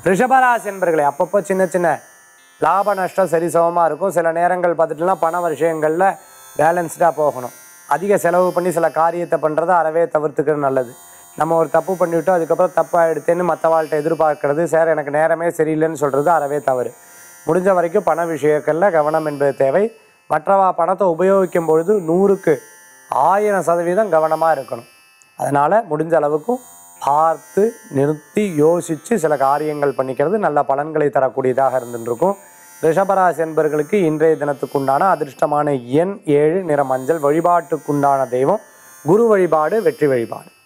ரிஷபராசி என்பர்களே அப்பப்போ சின்ன சின்ன லாப நஷ்டம் சரிசமமாக இருக்கும் சில நேரங்கள் பார்த்துட்டுனா பண விஷயங்களில் பேலன்ஸ்டாக போகணும் அதிக செலவு பண்ணி சில காரியத்தை பண்ணுறதை அறவே தவிர்த்துக்கிறது நல்லது நம்ம ஒரு தப்பு பண்ணிவிட்டோம் அதுக்கப்புறம் தப்பு ஆகிடுத்தேன்னு மற்றவாழ்கிட்ட எதிர்பார்க்கறது சார் எனக்கு நேரமே சரியில்லைன்னு சொல்கிறது அறவே தவறு முடிஞ்ச வரைக்கும் பண விஷயங்களில் கவனம் என்பது தேவை மற்றவா பணத்தை உபயோகிக்கும் பொழுது நூறுக்கு ஆயிரம் சதவீதம் கவனமாக இருக்கணும் அதனால் முடிஞ்ச அளவுக்கும் பார்த்து நிறுத்தி யோசித்து சில காரியங்கள் பண்ணிக்கிறது நல்ல பலன்களை தரக்கூடியதாக இருந்துருக்கும் ரிஷபராசி என்பர்களுக்கு இன்றைய தினத்துக்குண்டான அதிர்ஷ்டமான எண் ஏழு நிற மஞ்சள் வழிபாட்டுக்குண்டான தெய்வம் குரு வழிபாடு வெற்றி வழிபாடு